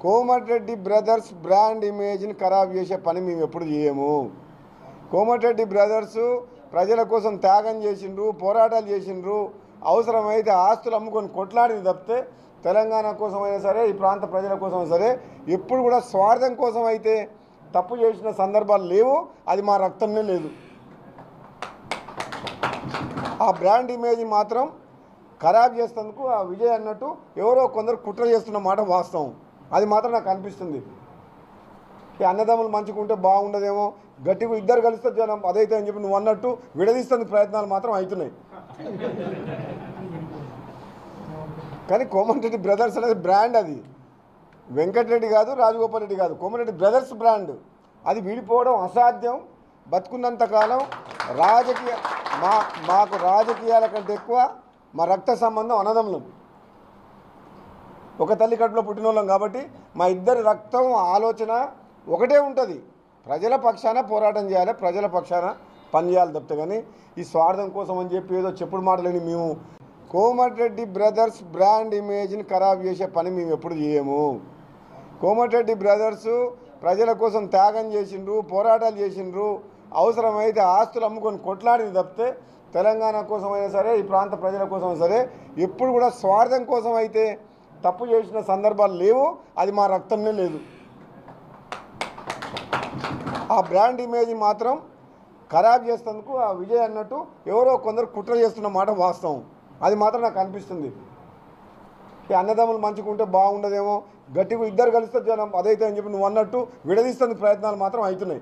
Komatireddy brothers brand ఇమేజ్ని ఖరాబ్ చేసే పని మేము ఎప్పుడు చేయము కోమటిరెడ్డి బ్రదర్స్ ప్రజల కోసం త్యాగం చేసిండ్రు పోరాటాలు చేసిండ్రు అవసరమైతే ఆస్తులు అమ్ముకొని కొట్లాడింది తప్పితే తెలంగాణ కోసమైనా సరే ఈ ప్రాంత ప్రజల కోసమైనా సరే ఎప్పుడు కూడా స్వార్థం కోసం అయితే తప్పు చేసిన సందర్భాలు లేవు అది మా రక్తంలో లేదు ఆ బ్రాండ్ ఇమేజ్ మాత్రం ఖరాబ్ చేసేందుకు ఆ విజయ్ అన్నట్టు ఎవరో కొందరు కుట్ర చేస్తున్న మాట వాస్తవం అది మాత్రం నాకు అనిపిస్తుంది ఈ అన్నదమ్ములు మంచుకుంటే బాగుండదేమో గట్టిగా ఇద్దరు కలిస్తే జనం అదైతే అని చెప్పి నువ్వు అన్నట్టు విడదీస్తుంది ప్రయత్నాలు మాత్రం అవుతున్నాయి కానీ కోమటిరెడ్డి బ్రదర్స్ అనేది బ్రాండ్ అది వెంకటరెడ్డి కాదు రాజగోపాల్ రెడ్డి కాదు కోమటిరెడ్డి బ్రదర్స్ బ్రాండ్ అది విడిపోవడం అసాధ్యం బతుకున్నంత కాలం రాజకీయ మా మాకు రాజకీయాల కంటే ఎక్కువ మా రక్త సంబంధం అన్నదమ్ములం ఒక తల్లి కడుపులో పుట్టిన వాళ్ళం కాబట్టి మా ఇద్దరి రక్తం ఆలోచన ఒకటే ఉంటుంది ప్రజల పక్షాన పోరాటం చేయాలి ప్రజల పక్షాన పనిచేయాలి తప్పితే కానీ ఈ స్వార్థం కోసం అని చెప్పి ఏదో చెప్పుడు మాటలేని మేము కోమటిరెడ్డి బ్రదర్స్ బ్రాండ్ ఇమేజ్ని ఖరాబ్ చేసే పని మేము ఎప్పుడు చేయము కోమటిరెడ్డి బ్రదర్స్ ప్రజల కోసం త్యాగం చేసిండ్రు పోరాటాలు చేసిండ్రు అవసరమైతే ఆస్తులు అమ్ముకొని కొట్లాడింది తప్పితే తెలంగాణ కోసమైనా సరే ఈ ప్రాంత ప్రజల కోసమైనా సరే ఎప్పుడు కూడా స్వార్థం కోసం అయితే తప్పు చేసిన సందర్భాలు లేవు అది మా రక్తంలో లేదు ఆ బ్రాండ్ ఇమేజ్ మాత్రం ఖరాబ్ చేసేందుకు ఆ విజయ్ అన్నట్టు ఎవరో కొందరు కుట్ర చేస్తున్న మాట వాస్తవం అది మాత్రం నాకు అనిపిస్తుంది ఈ అన్నదమ్ములు మంచుకుంటే బాగుండదేమో గట్టిగా ఇద్దరు కలిస్తే జనం అదైతే అని చెప్పి నువ్వు అన్నట్టు విడదీస్తుంది ప్రయత్నాలు మాత్రం అవుతున్నాయి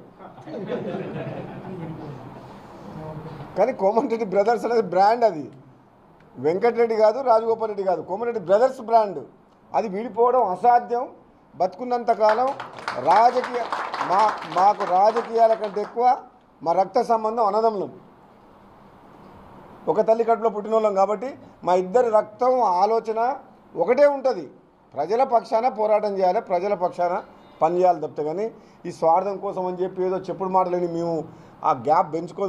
కానీ కోమటిరెడ్డి బ్రదర్స్ అనేది బ్రాండ్ అది వెంకటరెడ్డి కాదు రాజగోపాల్ రెడ్డి కాదు కోమటిరెడ్డి బ్రదర్స్ బ్రాండ్ అది విడిపోవడం అసాధ్యం బతుకున్నంత కాలం రాజకీయ మా మాకు రాజకీయాల కంటే ఎక్కువ మా రక్త సంబంధం అన్నదమ్ములం ఒక తల్లి కడుపులో పుట్టిన వాళ్ళం కాబట్టి మా ఇద్దరి రక్తం ఆలోచన ఒకటే ఉంటుంది ప్రజల పక్షాన పోరాటం చేయాలి ప్రజల పక్షాన పనిచేయాలి తప్పితే కానీ ఈ స్వార్థం కోసం అని చెప్పి ఏదో చెప్పుడు మాటలేని మేము ఆ గ్యాప్ పెంచుకో